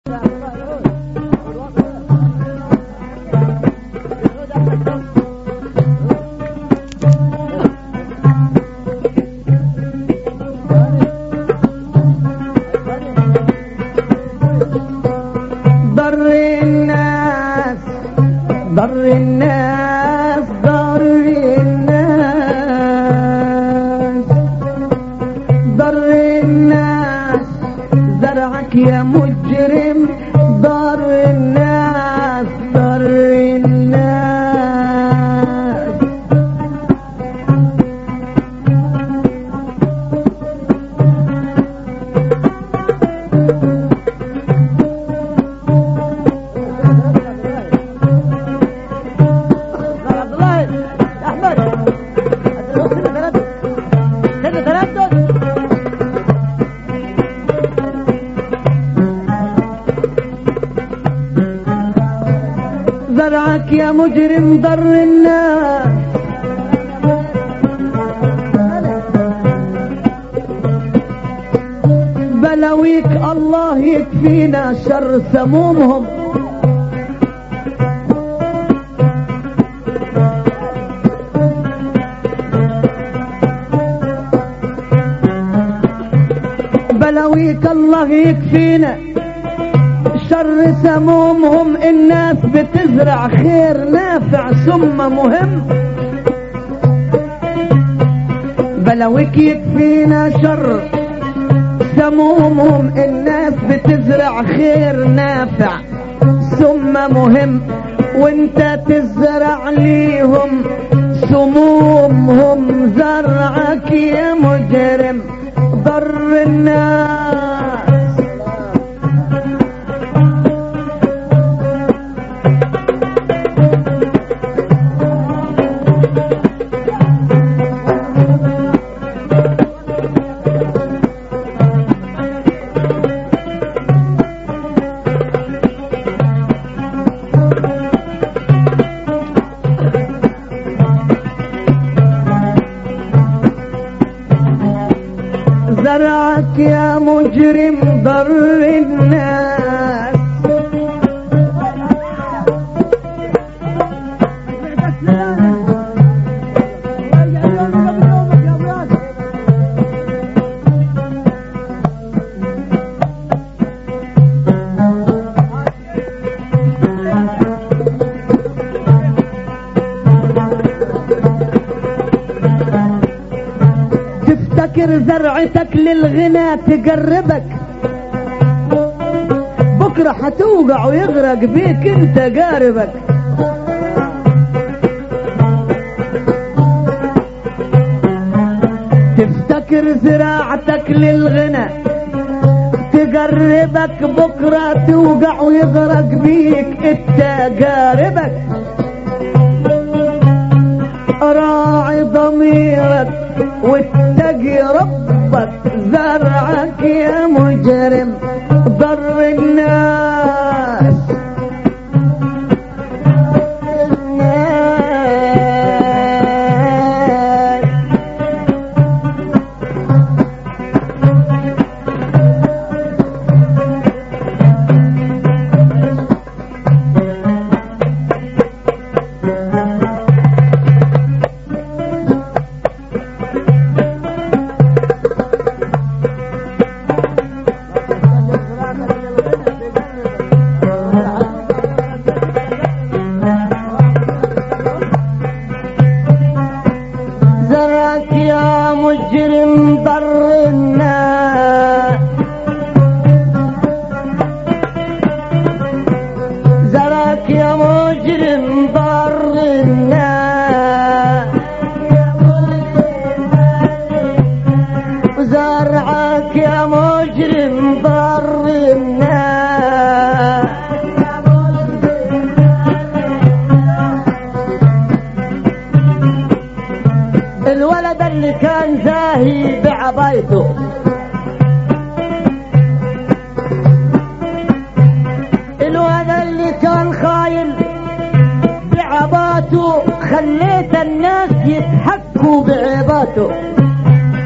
ضر الناس ضر الناس ضر الناس ضر الناس زرعك يا مجرم ضر الناس ضر الناس عبد الله يا احمد سن تردد سن تردد زرعك يا مجرم ضر الناس بلاويك الله يكفينا شر سمومهم بلاويك الله يكفينا شر سمومهم الناس بتزرع خير نافع ثم مهم بلاويك يكفينا شر سمومهم الناس بتزرع خير نافع ثم مهم وانت تزرع ليهم سمومهم زرعك يا مجرم ضر الناس زرعك يا مجرم ضر الناس تفتكر زرعتك للغنى تقربك بكرة هتوقع ويغرق بيك انت قاربك تفتكر زراعتك للغنى تقربك بكرة توقع ويغرق بيك انت قاربك راعي ضميرك واتقي ربك زرعك يا مجرم ضر الناس الناس زرعك يا مجرم ضر الناس زرعك يا مجرم ضر الناس زرعك يا مجرم ضر الناس الولد اللي كان زاهي بعبايته الولد اللي كان خاين بعباته خليت الناس يضحكوا بعباته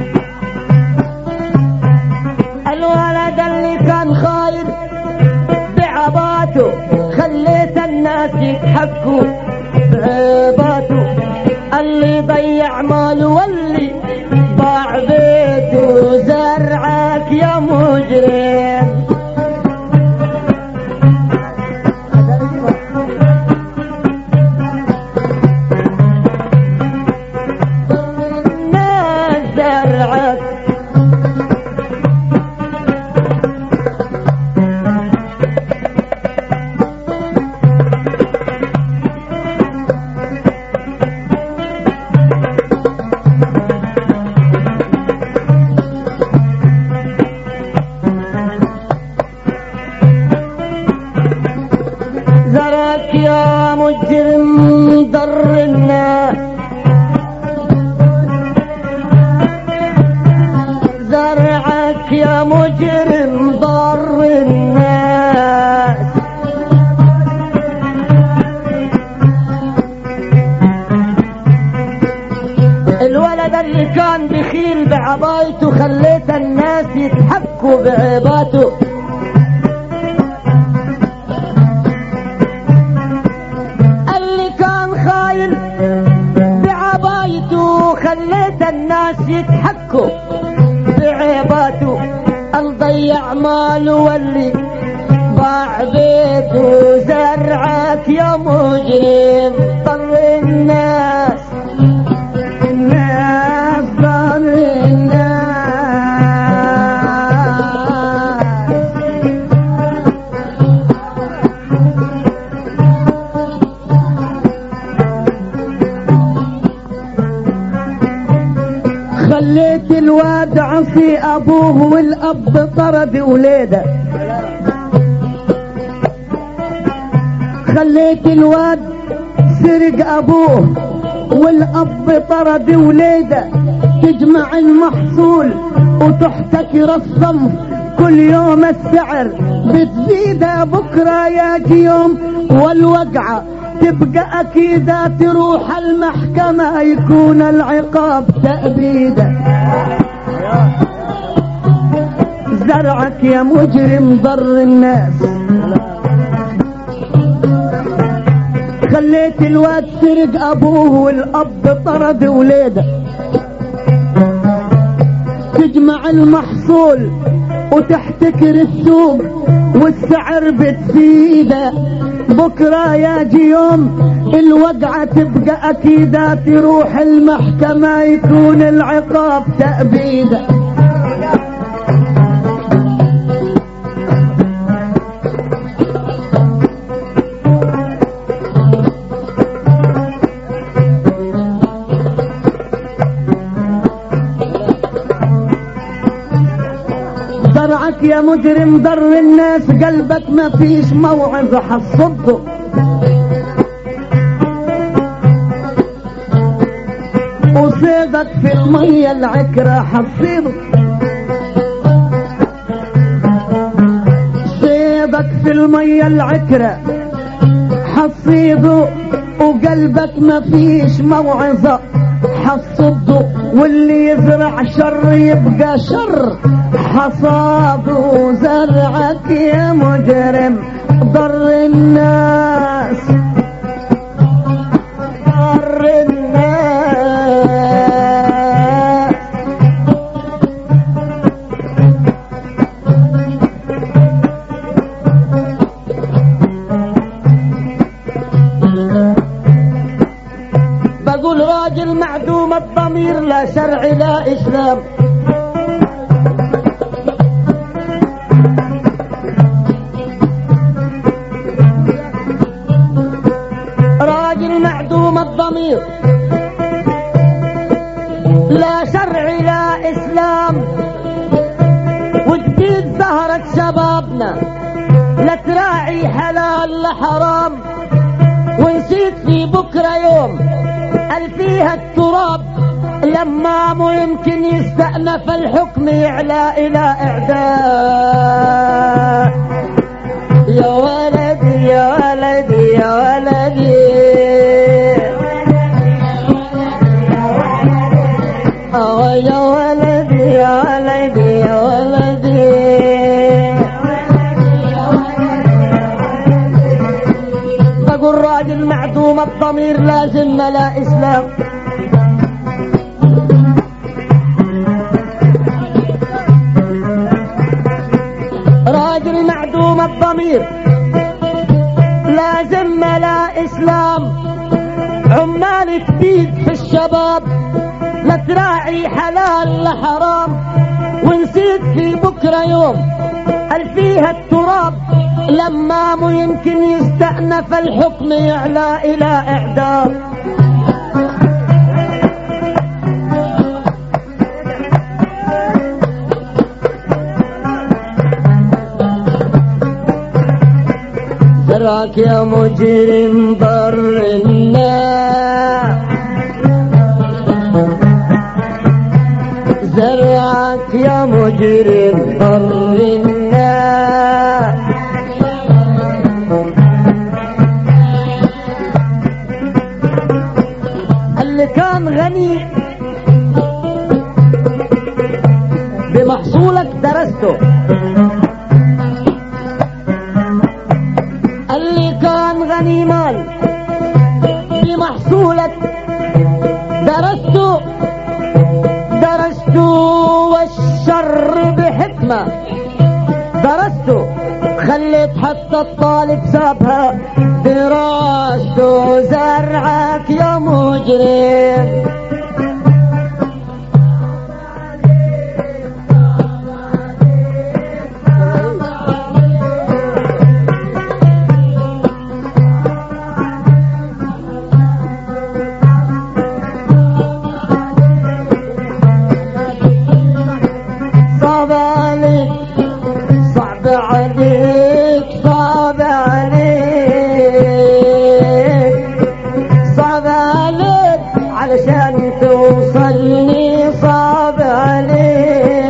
الولد اللي كان خاين خليته خليت الناس يضحكوا بعيباته اللي ضيع ماله واللي باع بيته زرعك يا مجرم الناس زرعك زرعك يا مجرم ضر الناس زرعك يا مجرم ضر الناس الولد اللي كان بخيل بعبايته خليت الناس يتحكوا بعيباته اللي كان خاين بعبايته خليت الناس يتحكوا بعيباته الضيع ماله واللي باع بيته زرعك يا مجرم ضر الناس الناس ضر الناس خليت الواد عصي ابوه والاب طرد ولاده خليت الواد سرق ابوه والاب طرد ولاده تجمع المحصول وتحتكر الصنف كل يوم السعر بتزيد بكره ياجي يوم والوقعه تبقى اكيدة تروح المحكمة يكون العقاب تأبيده زرعك يا مجرم ضر الناس خليت الواد سرق ابوه والاب طرد ولاده تجمع المحصول وتحتكر السوق والسعر بتزيده بكرة ياجي يوم الوقعة تبقى أكيدة تروح المحكمة يكون العقاب تأبيده زرعك يا مجرم ضر الناس قلبك ما فيش موعظة حصده وصيدك في المية العكرة حصيده صيدك في المية العكرة حصيده وقلبك ما فيش موعظة حصده واللي يزرع شر يبقى شر حصاده زرعك يا مجرم ضر الناس ضر الناس بقول راجل معدوم الضمير لا شرع لا اسلام راجل معدوم الضمير لا شرع لا اسلام وجديد زهرة شبابنا لا تراعي حلال لا حرام ونسيت في بكرة يوم قال فيها التراب لما مو يمكن يستأنف الحكم يعلى إلى إعداء يا ولدي يا ولدي يا ولدي آه يا ولدي يا ولدي يا ولدي راجل معدوم الضمير لازم لا اسلام راجل معدوم الضمير لازم لا اسلام عمال كتير في الشباب لا تراعي حلال لحرام ونسيت في بكرة يوم قال فيها التراب لما مو يمكن يستأنف الحكم يعلى إلى إعدام تراك يا مجرم بر النار زرعك يا مجرم بر النار اللي كان غني بمحصولك درسته اللي كان غني مال بمحصولك درسته درست والشر بحكمة درست خليت حتى الطالب سابها دراسته زرعك يا مجرم صعب عليك صعب عليك صعب عليك صعب عليك علشان توصلني صعب عليك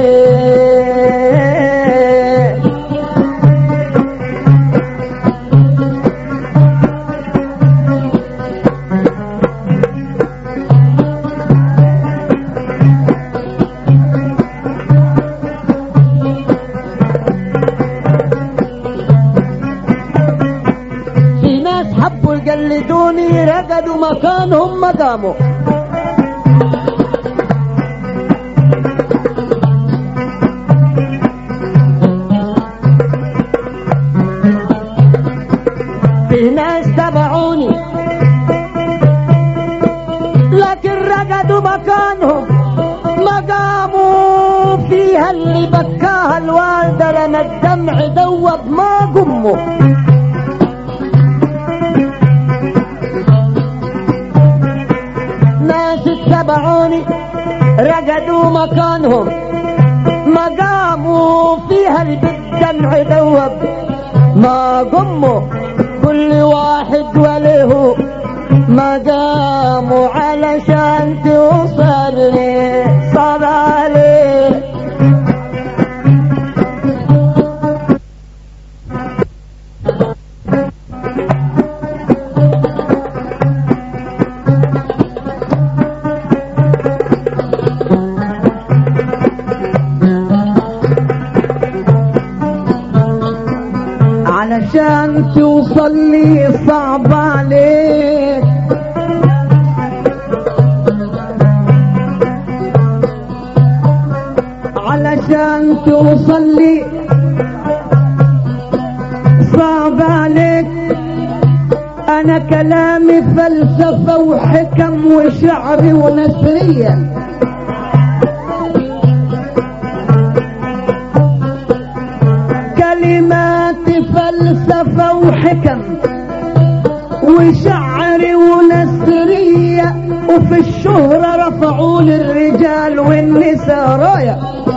في ناس حبوا يقلدوني رقدوا مكانهم ما قاموا في ناس تبعوني لكن رقدوا مكانهم ما قاموا فيها اللي بكاها الوالدة لما الدمع دوب ما قموا ناس اتبعوني رقدوا مكانهم ما قاموا فيها اللي بالدمع دوب ما قموا كل واحد وله ما قاموا علشان توصل لي صعب عليه علشان توصل لي صعب عليك علشان توصل لي صعب عليك انا كلامي فلسفة وحكم وشعر ونثرية كلمات فلسفة وحكم وشعر ونثرية وفي الشهرة رفعوا للرجال والنساء راية